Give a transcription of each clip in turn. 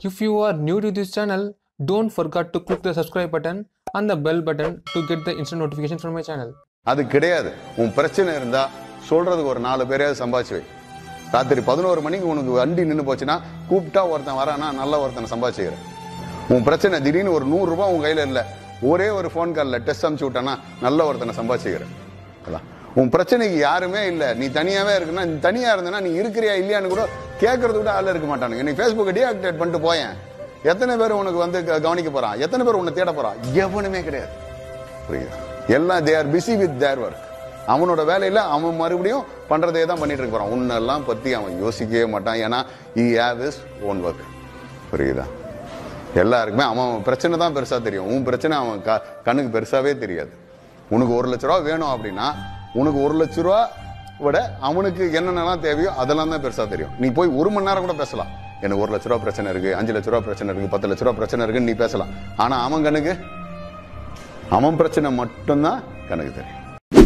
If you are new to this channel, don't forget to click the subscribe button and the bell button to get the instant notification from my channel. அது கிடையாது உன் பிரச்சனை இருந்தா சொல்றதுக்கு ஒரு நாலு பேரையாவது சம்பாதிச்சு வை ராத்திரி பதினோரு மணிக்கு உனக்கு வண்டி நின்று போச்சுன்னா கூப்பிட்டா ஒருத்தன் வரானா நல்ல ஒருத்தனை சம்பாதிச்சுக்கிறேன் உன் பிரச்சனை திடீர்னு ஒரு நூறு ரூபாய் உன் கையில இல்ல ஒரே ஒரு ஃபோன் கால்ல டெஸ்ட் அமுச்சு விட்டானா நல்ல ஒருத்தனை சம்பாதிச்சுக்கிறேன் அதான் உன் பிரச்சனைக்கு யாருமே இல்ல நீ தனியாவே இருக்குன்னா நீ தனியா இருந்தனா நீ இருக்கிறியா இல்லையான்னு கூட கேட்கறது கூட ஆள் இருக்க மாட்டானுங்க நீ ஃபேஸ்புக்கை டீஆக்டிவேட் பண்ணிட்டு போயேன் எத்தனை பேர் உனக்கு வந்து க- கவனிக்க போறான் எத்தனை பேர் உன்னை தேட போறான் எவனுமே கிடையாது புரியுதா எல்லாம் they are busy with their work அவனோட வேலையில அவன் மறுபடியும் பண்றதே தான் பண்ணிட்டு இருக்க போறான் உன்னெல்லாம் பத்தி அவன் யோசிக்கவே மாட்டான் ஏன்னா he have his own work புரியுதா எல்லாருக்குமே அவன் அவன் பிரச்சனை தான் பெருசா தெரியும் உன் பிரச்சனை அவன் க- கண்ணுக்கு பெருசாவே தெரியாது உனக்கு ஒரு லட்ச ரூபா வேணும் அப்படின்னா உனக்கு ஒரு லட்ச ரூபா விட அவனுக்கு என்னென்னலாம் தேவையோ அதெல்லாம் தான் பெருசா தெரியும் நீ போய் ஒரு மணி நேரம் கூட பேசலாம் எனக்கு ஒரு லட்ச ரூபா பிரச்சனை இருக்கு அஞ்சு லட்ச ரூபா பிரச்சனை இருக்கு பத்து லட்ச ரூபா பிரச்சனை இருக்குன்னு நீ பேசலாம் ஆனா அவன் கண்ணுக்கு அவன் பிரச்சனை மட்டும்தான் கணக்கு தெரியும்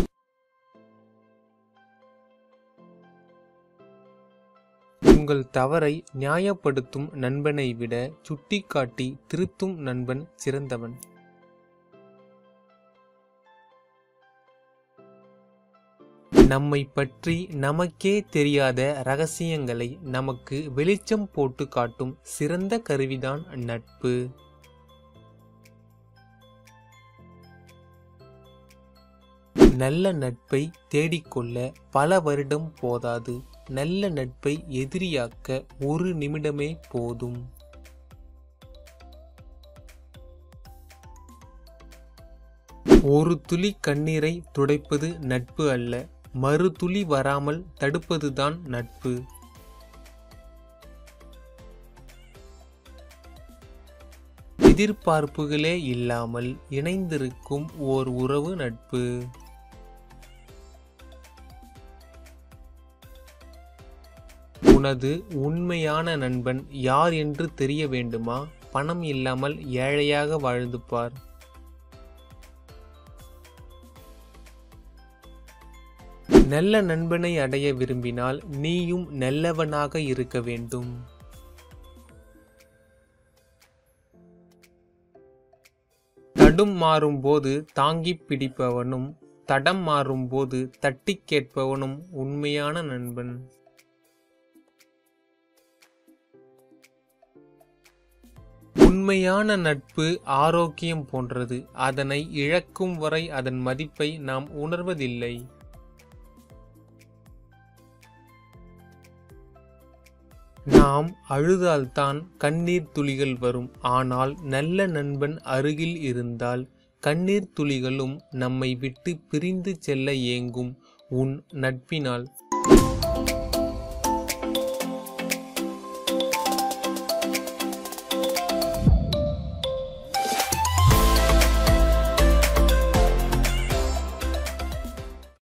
உங்கள் தவறை நியாயப்படுத்தும் நண்பனை விட சுட்டிக்காட்டி திருத்தும் நண்பன் சிறந்தவன் நம்மை பற்றி நமக்கே தெரியாத ரகசியங்களை நமக்கு வெளிச்சம் போட்டு காட்டும் சிறந்த கருவிதான் நட்பு நல்ல நட்பை தேடிக்கொள்ள பல வருடம் போதாது நல்ல நட்பை எதிரியாக்க ஒரு நிமிடமே போதும் ஒரு துளி கண்ணீரை துடைப்பது நட்பு அல்ல மறு துளி வராமல் தடுப்பதுதான் நட்பு எதிர்பார்ப்புகளே இல்லாமல் இணைந்திருக்கும் ஓர் உறவு நட்பு உனது உண்மையான நண்பன் யார் என்று தெரிய வேண்டுமா பணம் இல்லாமல் ஏழையாக வாழ்ந்து பார் நல்ல நண்பனை அடைய விரும்பினால் நீயும் நல்லவனாக இருக்க வேண்டும் தடும் மாறும்போது தாங்கிப் பிடிப்பவனும் தடம் மாறும்போது தட்டிக் கேட்பவனும் உண்மையான நண்பன் உண்மையான நட்பு ஆரோக்கியம் போன்றது அதனை இழக்கும் வரை அதன் மதிப்பை நாம் உணர்வதில்லை நாம் அழுதால்தான் கண்ணீர் துளிகள் வரும் ஆனால் நல்ல நண்பன் அருகில் இருந்தால் கண்ணீர் துளிகளும் நம்மை விட்டு பிரிந்து செல்ல ஏங்கும் உன் நட்பினால்